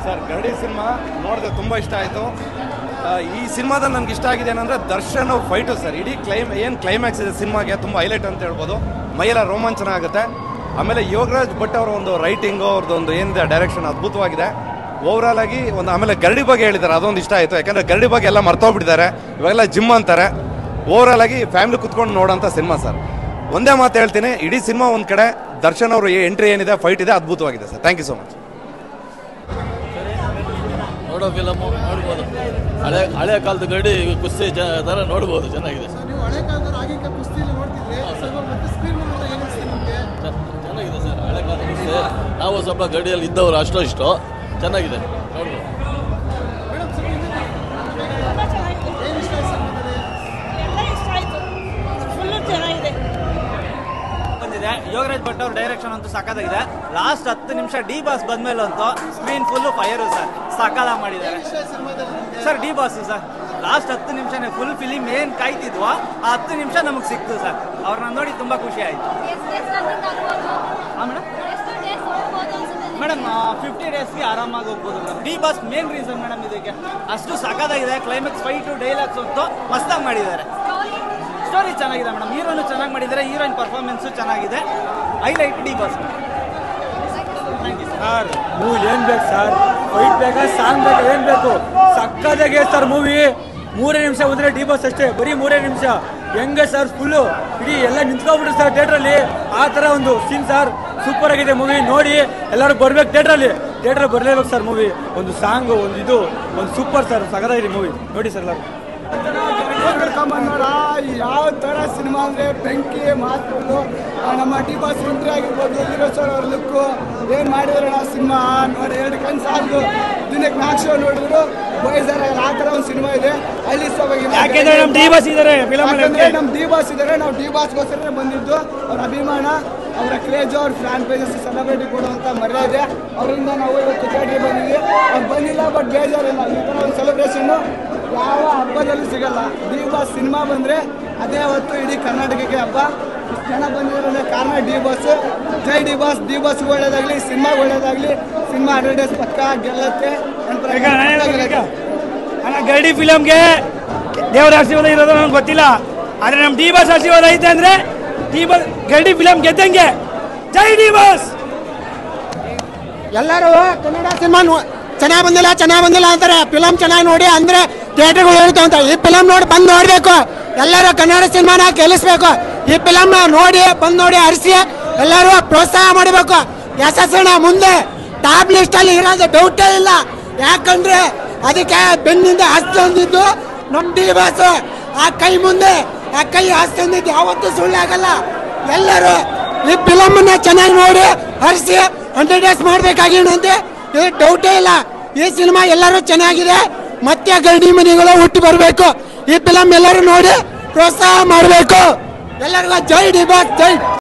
sir ಗರಡಿ cinema ನೋಡಿದೆ ತುಂಬ ಇಷ್ಟ ಆಯಿತು ಈ ಸಿನಿಮಾದಲ್ಲಿ ನನಗೆ ಇಷ್ಟ ಆಗಿದೆ ಏನಂದರೆ ದರ್ಶನ್ ಫೈಟು ಸರ್ ಇಡೀ ಕ್ಲೈಮ್ ಏನು ಕ್ಲೈಮ್ಯಾಕ್ಸ್ ಇದೆ ಸಿನಿಮಾಗೆ ತುಂಬ ಹೈಲೈಟ್ ಅಂತ ಹೇಳ್ಬೋದು ಮೈಯೆಲ್ಲ ರೋಮಾಂಚನ ಆಗುತ್ತೆ ಆಮೇಲೆ ಯೋಗರಾಜ್ ಭಟ್ ಅವರ ಒಂದು ರೈಟಿಂಗು ಅವ್ರದ್ದು ಒಂದು ಏನಿದೆ ಡೈರೆಕ್ಷನ್ ಅದ್ಭುತವಾಗಿದೆ ಓವರಾಲ್ ಆಗಿ ಒಂದು ಆಮೇಲೆ ಗರಡಿ ಬಗ್ಗೆ ಹೇಳಿದ್ದಾರೆ ಅದೊಂದು ಇಷ್ಟ ಆಯಿತು ಯಾಕಂದರೆ ಗರಡಿ ಬಗ್ಗೆ ಎಲ್ಲ ಮರ್ತೋಗ್ಬಿಟ್ಟಿದ್ದಾರೆ ಇವಾಗೆಲ್ಲ ಜಿಮ್ ಅಂತಾರೆ ಓವರಾಲ್ ಆಗಿ ಫ್ಯಾಮಿಲಿ ಕುತ್ಕೊಂಡು ನೋಡೋಂಥ ಸಿನಿಮಾ ಸರ್ ಒಂದೇ ಮಾತು ಹೇಳ್ತೀನಿ ಇಡೀ ಸಿನಿಮಾ ಒಂದು ಕಡೆ ದರ್ಶನ್ ಅವರು ಎಂಟ್ರಿ ಏನಿದೆ ಫೈಟ್ ಇದೆ ಅದ್ಭುತವಾಗಿದೆ sir thank you so much ನೋಡೋ ಫಿಲಮ್ ನೋಡ್ಬೋದು ಹಳೆ ಹಳೆ ಕಾಲದ ಗಡಿ ಕುಸ್ತಿ ಜ- ಥರ ನೋಡ್ಬೋದು ಚೆನ್ನಾಗಿದೆ ನೀವು ಹಳೆ ಕಾಲದ ಆಗಿನ ಕುಸ್ತಿಯಲ್ಲಿ ನೋಡ್ತಿದ್ರೆ ಸ್ವಲ್ಪ ಮತ್ತೆ ಸ್ಕ್ರೀನ್ ಮೇಲೆ ಏನು ಅನಿಸ್ತು ನಿಮಗೆ ಚ- ಚೆನ್ನಾಗಿದೆ ಸರ್ ಹಳೆ ಕಾಲದ ಕುಸ್ತಿ ನಾವು ಸ್ವಲ್ಪ ಗಡಿಯಲ್ಲಿ ಇದ್ದವರು ಅಷ್ಟೋ ಇಷ್ಟೋ ಚೆನ್ನಾಗಿದೆ ನೋಡ್ಬೋದು ಮೇಡಮ್ ಸ್ವಲ್ಪ ತುಂಬ ಚೆನ್ನಾಗಿತ್ತು ಏನು ಇಷ್ಟ ಆಯ್ತು ಸಿನಿಮಾದಲ್ಲಿ ಎಲ್ಲ ಇಷ್ಟ ಆಯಿತು ಫುಲ್ಲು ಚೆನ್ನಾಗಿದೆ ಬಂದಿದೆ ಯೋಗರಾಜ್ ಭಟ್ ಅವ್ರ ಡೈರೆಕ್ಷನ್ ಅಂತೂ ಸಖತ್ತಾಗಿದೆ ಲಾಸ್ಟ್ ಹತ್ತು ನಿಮಿಷ ಡಿ ಬಾಸ್ ಬಂದ್ಮೇಲೆ ಅಂತೂ ಸ್ಕ್ರೀನ್ ಫುಲ್ಲು ಫೈರು ಸರ್ ಸಕಾಲ ಮಾಡಿದ್ದಾರೆ ಇಷ್ಟ ಆಯ್ತು ಸಿನಿಮಾದಲ್ಲಿ ನಿಮಗೆ sir D boss sir last ಹತ್ತು ನಿಮಿಷನೇ ಫುಲ್ ಫಿಲಿಮ್ ಏನು ಕಾಯ್ತಿದ್ವೋ ಆ ಹತ್ತು ನಿಮಿಷ ನಮಗೆ ಸಿಕ್ತು ಸರ್ ಅವ್ರನ್ನ ನೋಡಿ ತುಂಬ ಖುಷಿ ಆಯಿತು ಹಾಂ ಮೇಡಮ್ ಮೇಡಮ್ ಫಿಫ್ಟಿ ಡೇಸ್ಗೆ ಆರಾಮಾಗಿ ಹೋಗ್ಬೋದು madam D boss main reason madam ಇದಕ್ಕೆ ಅಷ್ಟು ಸಖತ್ತಾಗಿದೆ ಕ್ಲೈಮ್ಯಾಕ್ಸ್ ಫೈಟು ಡೈಲಾಗ್ಸ್ ಅಂತೂ ಮಸ್ತಾಗಿ ಮಾಡಿದ್ದಾರೆ ಸ್ಟೋರಿ ಚೆನ್ನಾಗಿದೆ ಮೇಡಮ್ ಹೀರೋನು ಚೆನ್ನಾಗಿ ಮಾಡಿದ್ದಾರೆ ಹೀರೋಯಿನ್ ಪರ್ಫಾರ್ಮೆನ್ಸು ಚೆನ್ನಾಗಿದೆ highlight D boss thank you sir sir movie ಏನ್ ಬೇಕು ಸರ್ ಫೈಟ್ ಬೇಕಾ ಸಾಂಗ್ ಬೇಕಾ ಏನ್ ಬೇಕು ಸಕ್ಕದಾಗೆ ಸರ್ ಮೂವಿ ಮೂರೇ ನಿಮಿಷ ಹೋದ್ರೆ ಡಿ ಬಾಸ್ ಅಷ್ಟೇ ಬರೀ ಮೂರೇ ನಿಮಿಷ ಹೆಂಗೆ ಸರ್ ಫುಲ್ಲು ಇಡೀ ಎಲ್ಲ ನಿಂತ್ಕೊಂಡ್ಬಿಟ್ರು ಸರ್ ಥಿಯೇಟ್ರಲ್ಲಿ ಆ ಥರ ಒಂದು ಸೀನ್ ಸರ್ ಸೂಪರ್ ಆಗಿದೆ ಮೂವಿ ನೋಡಿ ಎಲ್ಲರೂ ಬರ್ಬೇಕು ಥಿಯೇಟ್ರಲ್ಲಿ ಥಿಯೇಟ್ರಲ್ಲಿ ಬರಲೇಬೇಕು ಸರ್ ಮೂವಿ ಒಂದು ಸಾಂಗು ಒಂದು ಇದು ಒಂದು ಸೂಪರ್ ಸರ್ ಸಗದಾಗಿದೆ ಮೂವಿ ನೋಡಿ ಸರ್ ಎಲ್ಲರೂ ಕರ್ಕೊಂಬಂದೋಡ ಯಾವ ಥರ ಸಿನಿಮಾ ಅಂದರೆ ಬೆಂಕಿ ಮಾತುಗಳು ಆ, ನಮ್ಮ ಟಿ ಬಾಸ್ ಎಂಟ್ರಿ ಆಗಿರ್ಬೋದು ಹೀರೋ ಸರ್ ಅವ್ರ ಲುಕ್ಕು ಏನು ಮಾಡಿದಾರಣ ಸಿನಿಮಾ ನೋಡಿ ಎರಡು ಕಣ್ಣು ಸಾಲದು ದಿನಕ್ಕೆ ನಾಲ್ಕು ಶೋ ನೋಡಿದ್ರು ಬಯಸ್ದಾರ ಆ ಥರ ಒಂದು ಸಿನಿಮಾ ಇದೆ ಅಲ್ಲಿ ಯಾಕೆಂದ್ರೆ ನಮ್ಮ ಡಿ ಬಾಸ್ ಇದ್ದಾರೆ ಫಿಲಮ್ ಯಾಕಂದ್ರೆ ನಮ್ಮ ಡಿ ಬಾಸ್ ಇದ್ದಾರೆ ನಾವು ಡಿ ಬಾಸ್ಗೋಸ್ಕರ ಬಂದಿದ್ದು ಅವ್ರ ಅಭಿಮಾನ ಅವರ ಕ್ರೇಜ್ ಅವ್ರ ಫ್ಯಾನ್ ಪೇಜಸ್ ಸೆಲೆಬ್ರಿಟಿ ಕೊಡುವಂಥ ಮರ್ಯಾದೆ ಅವರಿಂದ ನಾವು ಇವತ್ತು ಥಿಯೇಟ್ರಿಗೆ ಬಂದಿದ್ವಿ ಅವ್ರು ಬಂದಿಲ್ಲ ಬಟ್ ಬೇಜಾರಿಲ್ಲ ಈ ಥರ ಒಂದು ಸೆಲೆಬ್ರೇಷನ್ನು ಯಾವ ಹಬ್ಬದಲ್ಲಿ ಸಿಗಲ್ಲ ಡಿ ಬಾಸ್ ಸಿನಿಮಾ ಬಂದರೆ ಅದೇ ಹೊತ್ತು ಇಡೀ ಕರ್ನಾಟಕಕ್ಕೆ ಹಬ್ಬ ಇಷ್ಟು ಜನ ಬಂದಿರೋದೇ ಕಾರಣ ಡಿ ಬಾಸ್ ಜೈ ಡಿ ಬಾಸ್ ಡಿ ಬಾಸ್ ಒಳ್ಳೇದಾಗಲಿ ಸಿನಿಮಾಗೆ ಒಳ್ಳೇದಾಗಲಿ ಸಿನಿಮಾ ಅಡ್ವರ್ಟೈಸ್ ಪಕ್ಕ ಗೆಲ್ಲತ್ತೆ ನನ್ನ ಪ್ರಕಾರ ಅಣ್ಣ ಗರಡಿ ಫಿಲಮ್ಗೆ ದೇವರ ಆಶೀರ್ವಾದ ಇರೋದು ನನಗೆ ಗೊತ್ತಿಲ್ಲ ಆದ್ರೆ ನಮ್ಮ ಡಿ ಬಾಸ್ ಆಶೀರ್ವಾದ ಐತೆ ಅಂದ್ರೆ ಡಿ ಬಾಸ್ ಗರಡಿ ಫಿಲಮ್ ಗೆದ್ದಂಗೆ ಜೈ ಡಿ ಬಾಸ್ ಎಲ್ಲರೂ ಕನ್ನಡ ಸಿನಿಮಾ ಚೆನ್ನಾಗಿ ಬಂದಿಲ್ಲ ಚೆನ್ನಾಗಿ ಬಂದಿಲ್ಲ ಅಂತಾರೆ ಫಿಲಮ್ ಚೆನ್ನಾಗಿ ನೋಡಿ ಅಂದ್ರೆ ಥಿಯೇಟರ್ಗಳು ಹೇಳ್ತಾ ಅಂತ ಈ ಫಿಲಮ್ ನೋಡಿ ಬಂದು ನೋಡಬೇಕು ಎಲ್ಲರೂ ಕನ್ನಡ ಸಿನಿಮಾನ ಗೆಲ್ಲಿಸ್ಬೇಕು ಈ ಫಿಲಮ್ ನೋಡಿ ಬಂದು ನೋಡಿ ಹರಿಸಿ ಎಲ್ಲರೂ ಪ್ರೋತ್ಸಾಹ ಮಾಡಬೇಕು ಯಶಸ್ಸನ್ನ ಮುಂದೆ ಟಾಪ್ ಲಿಸ್ಟ್ ಅಲ್ಲಿ ಇರೋದು ಡೌಟೇ ಇಲ್ಲ ಯಾಕಂದ್ರೆ ಅದಕ್ಕೆ ಬೆನ್ನಿಂದ ಹಸ್ತು ತಂದಿದ್ದು ನಮ್ಮ ಡಿ ಬಾಸ್ ಆ ಕೈ ಮುಂದೆ ಆ ಕೈ ಹಸ್ತು ತಂದಿದ್ದು ಯಾವತ್ತೂ ಸುಳ್ಳಾಗಲ್ಲ ಎಲ್ಲರೂ ಈ ಫಿಲಮ್ ಅನ್ನ ಚೆನ್ನಾಗಿ ನೋಡಿ ಹರಿಸಿ ಎಂಟರ್ಟೈಸ್ ಮಾಡ್ಬೇಕಾಗಿನಂತೆ ಇದು ಡೌಟೇ ಇಲ್ಲ ಈ ಸಿನಿಮಾ ಎಲ್ಲರೂ ಚೆನ್ನಾಗಿದೆ ಮತ್ತೆ ಗರಡಿ ಮನೆಗಳು ಹುಟ್ಟಿ ಬರಬೇಕು ಈ ಫಿಲಮ್ ಎಲ್ಲರೂ ನೋಡಿ ಪ್ರೋತ್ಸಾಹ ಮಾಡಬೇಕು ಎಲ್ಲರಿಗೂ ಜೈ ಡಿ ಬಾಸ್ ಜೈ